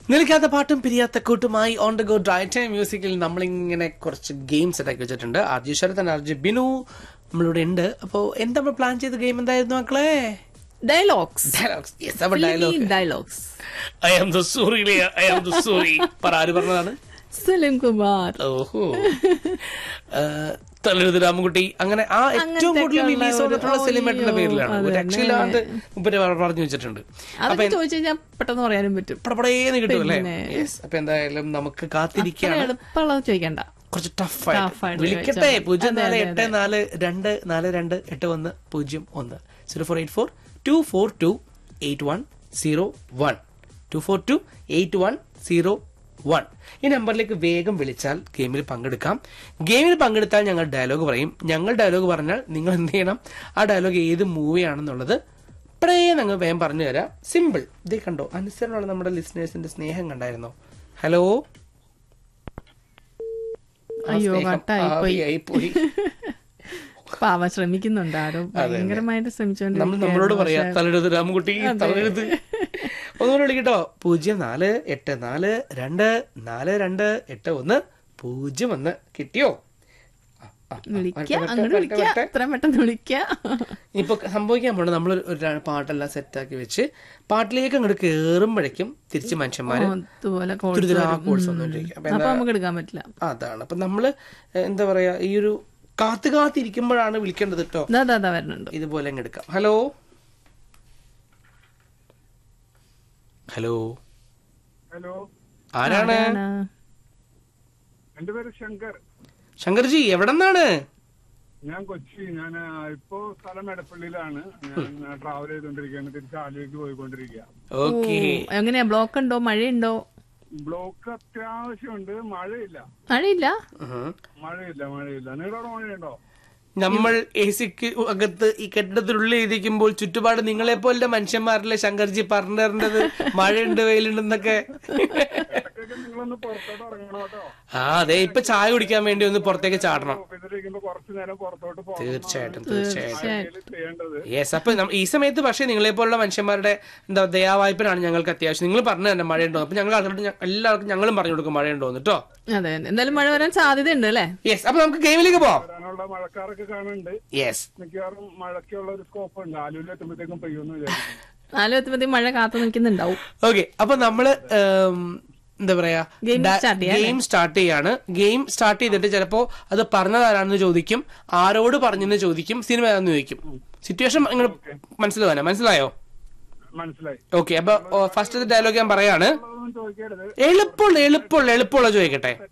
നിൽക്കാത്ത പാട്ടും പിരിയാത്ത കൂട്ടുമായി on the go drive time മ്യൂസിക്കിൽ നമ്മളിങ്ങനെ കുറച്ച് ഗെയിംസ് ഉണ്ടാക്കി വെച്ചിട്ടുണ്ട് ആർജി ശരത്തൻ ആർജി ബിനു നമ്മളിവിടെ ഉണ്ട് അപ്പോ എന്താ നമ്മൾ പ്ലാൻ ചെയ്ത ഗെയിം എന്തായിരുന്നു മക്കളെ ഡയലോഗ്സ് ഡയലോഗ്സ് യെസ് അപ്പൊ dialogue dialogues I am the sorry I am the sorry പറ ആര് പറഞ്ഞതാണ് സലിം കുമാർ ഓഹോ തലരുത് രാമൻകുട്ടി അങ്ങനെ ആ ഏറ്റവും കൂടുതൽ അങ്ങനത്തെയൊക്കെയുള്ള റിലീസ് ഒരു- വന്നിട്ടുള്ള സെലിമേറ്ററിന്റെ അയ്യോ, പേരിലാണ് ഒരു അത് രക്ഷയില്ലാണ്ട് മുപ്പര് പറഞ്ഞു വെച്ചിട്ടുണ്ട് അതൊക്കെ ചോദിച്ചു കഴിഞ്ഞാൽ പെട്ടെന്ന് പറയാനും പറ്റും പടപടേന്ന് കിട്ടും അല്ലേ പിന്നെ. യെസ് അപ്പൊ എന്തായാലും നമുക്ക് അത്ര കാത്തിരിക്കുകയാണ് എളുപ്പമുള്ളത് ചോദിക്കണ്ട കുറച്ച് ടഫ് Tough ആയിട്ട് ആയിട്ട് വിളിക്കട്ടെ ചോദിച്ചാൽ. പൂജ്യം അതെ, നാല് അതെ, എട്ട് നാല് രണ്ട് നാല് രണ്ട് എട്ട് ഒന്ന് പൂജ്യം ഒന്ന് zero four eight four two four two eight one zero one two four two eight one zero one ഈ നമ്പറിലേക്ക് വേഗം വിളിച്ചാൽ ഗെയിമിൽ പങ്കെടുക്കാം ഗെയിമിൽ പങ്കെടുത്താൽ ഞങ്ങൾ ഡയലോഗ് പറയും ഞങ്ങൾ ഡയലോഗ് പറഞ്ഞാൽ നിങ്ങൾ എന്ത് ചെയ്യണം ആ ഡയലോഗ് ഏത് മൂവിയാണെന്നുള്ളത് ഇപ്പഴേ ഞങ്ങൾ വേഗം പറഞ്ഞു തരാം സിമ്പിൾ ഇതേ കണ്ടോ അനുസരണമുള്ള നമ്മുടെ ലിസ്നേഴ്സിന്റെ സ്നേഹം കണ്ടായിരുന്നോ ഹലോ ആ അയ്യോ, സ്നേഹം കട്ടായി പോയി. ആവിയായിപ്പോയി. പാവ ശ്രമിക്കുന്നുണ്ട് ആരോ ഭയങ്കരമായിട്ട് നമ്മൾ നമ്മളോട് പറയാ ശ്രമിച്ചോണ്ടിരിക്കുകയാണ് തലഴുത് രാമൻകുട്ടി തലഴുത് ഒന്നുകൂടെ വിളിക്കട്ടോ പൂജ്യം നാല് എട്ട് നാല് രണ്ട് നാല് രണ്ട് എട്ട് ഒന്ന് പൂജ്യം ഒന്ന് കിട്ടിയോ ആ, ആ, ആ, വിളിക്ക വരട്ടെ, വരട്ടെ, അങ്ങോട്ട് വരട്ടെ, വിളിക്ക വരട്ടെ. എത്ര പെട്ടെന്ന് വിളിക്ക ഇപ്പൊ സംഭവിക്കാൻ പോണത് നമ്മൾ ഒരു പാട്ടെല്ലാം സെറ്റാക്കി വെച്ച് പാട്ടിലേക്ക് അങ്ങോട്ട് കേറുമ്പോഴേക്കും തിരിച്ച് മനുഷ്യന്മാര് അതുപോലെ തുരിതുരാ calls വന്നുകൊണ്ടിരിക്കും. അപ്പൊ അപ്പൊ നമുക്ക് എടുക്കാൻ പറ്റില്ല അതാണ് അപ്പൊ നമ്മള് എ, എന്താ പറയാ ഈ ഒരു കാത്തു കാത്തിരിക്കുമ്പോഴാണ് വിളിക്കേണ്ടത് കേട്ടോ ദാ ദാ ദാ വരുന്നുണ്ട് ഇതുപോലെ അങ്ങ് എടുക്കാം ഹലോ ഹലോ ഹലോ ആരാണ് ആരാണ്? എന്റെ പേര് ശങ്കർ ശങ്കർജി എവിടെ നിന്നാണ് ഞാൻ കൊച്ചി ഞാൻ ഇപ്പോ സ്ഥലം എടപ്പള്ളിയിലാണ് ഞാൻ ട്രാവൽ ചെയ്തുകൊണ്ടിരിക്കുകയാണ് തിരിച്ച് ആലുവയ്ക്ക് പോയിക്കൊണ്ടിരിക്കുക ഓക്കെ ഓ, എങ്ങനെയാ ബ്ലോക്ക് ഉണ്ടോ മഴയുണ്ടോ ബ്ലോക്ക് അത്യാവശ്യമുണ്ട് മഴയില്ല മഴയില്ല മഴയില്ല മഴയില്ല നിങ്ങളുടെ മഴയുണ്ടോ നമ്മൾ എ സിക്ക് അകത്ത് ഈ കെട്ടിടത്തിനുള്ളിൽ ഇരിക്കുമ്പോൾ ചുറ്റുപാട് നിങ്ങളെ പോലുള്ള മനുഷ്യന്മാരിലെ ശങ്കർജി പറഞ്ഞു തരേണ്ടത് മഴയുണ്ട് വെയിലുണ്ടെന്നൊക്കെ ഇടയ്ക്കൊക്കെ നിങ്ങളൊന്ന് പുറത്തോട്ട് ഇറങ്ങണം കേട്ടോ ആ അതെ ഇപ്പൊ ചായ കുടിക്കാൻ വേണ്ടി ഒന്ന് പുറത്തേക്ക് ചാടണം ഓഫീസിലിരിക്കുമ്പോ കുറച്ചു നേരം പുറത്തോട്ട് പോകണം തീർച്ചയായിട്ടും തീർച്ചയായിട്ടും തീർച്ചയായിട്ടും ചെയ്യേണ്ടത് യെസ് അപ്പൊ നമ്മ- ഈ സമയത്ത് പക്ഷേ നിങ്ങളെ പോലുള്ള മനുഷ്യന്മാരുടെ എന്താ ദയാവായ്പനാണ് ഞങ്ങൾക്ക് അത്യാവശ്യം നിങ്ങൾ പറഞ്ഞു തന്നെ മഴയുണ്ടോ അപ്പൊ ഞങ്ങൾ ആൾക്കാരോട് ഞ- എല്ലാവർക്കും ഞങ്ങളും പറഞ്ഞു കൊടുക്കും മഴയുണ്ടോ എന്ന് കേട്ടോ അതെ എന്തായാലും മഴ വരാൻ സാധ്യതയുണ്ട് അല്ലേ യെസ് അപ്പൊ നമുക്ക് ഗെയിമിലേക്ക് പോവാം വരാനുള്ള മഴക്കാരൊക്കെ കാണുന്നുണ്ട് യെസ് മിക്കവാറും മഴയ്ക്കുള്ള ഒരു സ്കോപ്പ് ഉണ്ട് ആലുവിൽ എത്തുമ്പോഴത്തേക്കും പെയ്യുമെന്ന് വിചാരിക്കുന്നു നാല് എത്തുമ്പത്തേക്കും മഴ കാത്തു നിൽക്കുന്നുണ്ടാവും ഓക്കെ അപ്പൊ നമ്മള് ഉം, എന്താ പറയാ Game start ചെയ്യാം, ഗെയിം സ്റ്റാർട്ട് ചെയ്യാണ് ഗെയിം സ്റ്റാർട്ട് ചെയ്തിട്ട് ചിലപ്പോ അത് പറഞ്ഞതാരാണെന്ന് ചോദിക്കും ആരോട് പറഞ്ഞെന്ന് ചോദിക്കും സിനിമ ഏതാണെന്ന് ചോദിക്കും സിറ്റുവേഷൻ നിങ്ങൾ മനസ്സിലാവാനാ മനസ്സിലായോ മനസ്സിലായി ഓക്കെ അപ്പൊ ഫസ്റ്റ് ഡയലോഗ് ഞാൻ പറയാണ് അതൊന്നും ചോദിക്കരുത് എളുപ്പമുള്ള എളുപ്പമുള്ള എളുപ്പമുള്ള ചോദിക്കട്ടെ